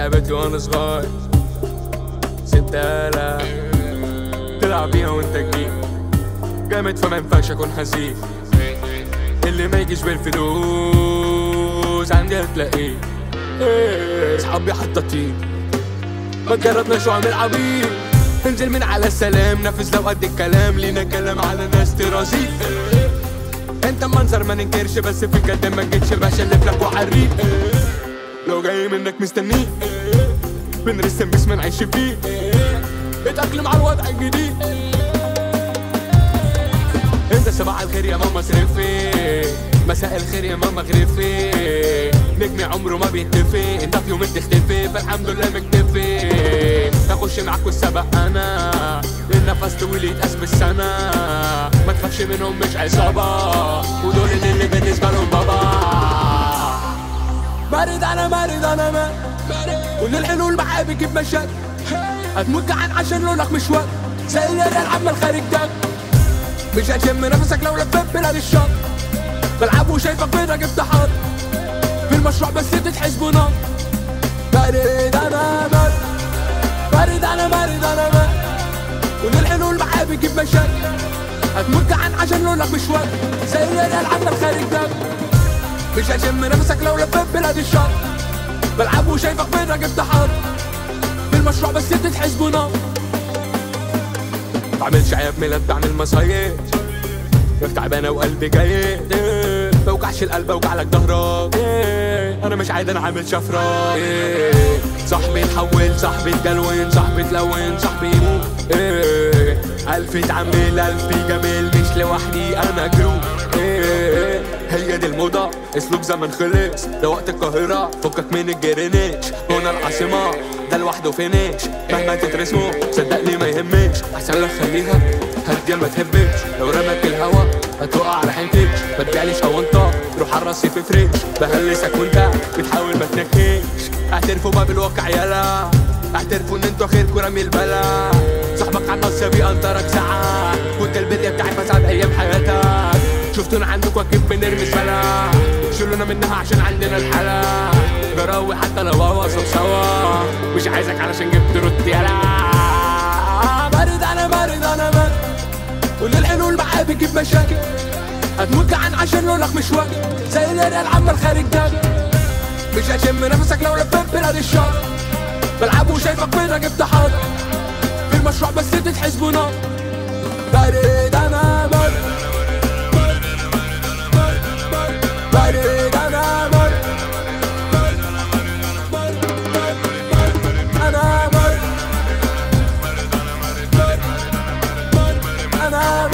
لعبتي وانا صغير سبتها لك تلعب بيها وانت كبير جامد فما ينفعش اكون حزين اللي ما يجيش بالفلوس عندي هتلاقيه إيه، صحابي حطاطين ما جربناش وعمل عبيط انزل من على السلام نفذ لو قد الكلام لينا كلام على ناس ترازيق انت منظر ما ننكرش بس في جد ما جيتش بشلف لك وحريق لو جاي منك مستنيه بنرسم باسم نعيش فيه اتأقلم على الوضع الجديد انت صباح الخير يا ماما صرفي مساء الخير يا ماما غرفي نجمي عمره ما بيتفي انت في يوم تختفي فالحمد لله مكتفي اخش معاك والسبق انا النفس طويل يتقاس بالسنة ما تخافش منهم مش عصابة ودول اللي بالنسبة لهم بابا بارد انا بارد انا ما كل الحلول معايا بيجيب مشاكل هتموت جعان عشان لونك مش وقت زي الريال عمال خارج دم مش هتشم نفسك لو لفيت بلاد الشط بلعب وشايفك بينا جبت حاط في المشروع بس تتحسبوا نار بارد انا بارد بارد انا بارد انا بارد كل الحلول معايا بتجيب مشاكل هتموت جعان عشان لونك مش وقت زي الريال عمال خارج دم مش هشم نفسك لو لفيت بلاد الشط بلعب وشايفك بينا جبت حاط في المشروع بس تتحسبوا نار بعملش عيب ميلاد بعمل مصايب رحت تعبانه وقلبي جاي بوجعش القلب اوجع لك ظهرك إيه، انا مش عايز انا عامل شفره إيه، صاحبي اتحول صاحبي اتجلون صاحبي اتلون صاحبي يموت إيه، الف اتعمل الف جميل مش لوحدي انا جروب إيه، هي دي الموضة اسلوب زمن خلص ده وقت القاهرة فكك من الجرينيش هنا العاصمة ده لوحده فينيش مهما تترسمه صدقني ما يهمش احسن لك خليها هدي ما تهبش لو رمك الهوا هتقع على حنتك ما تبيعليش اوانطة روح على الرصيف فريش بهلسك وانت بتحاول ما تنكش اعترفوا بقى بالواقع يلا اعترفوا ان انتوا خيركوا رمي البلا صاحبك على النص بيقدرك ساعة كنت البلية بتاعي فساد ايام حياتك شفتونا عندكوا اكيد بنرمي زبالة شيلونا منها عشان عندنا الحلا جراوي حتى لو هوصل سوا مش عايزك علشان جبت رد يلا بارد انا بارد انا بارد كل الحلول معايا بتجيب مشاكل هتموت جعان عشان لونك مش واكل زي الريال عمال خارج دم مش هشم نفسك لو لفيت بلاد الشر بلعب وشايفك بينا جبت حاضر في المشروع بس تتحسبوا نار بارد انا بارد بارد انا بارد انا بارد انا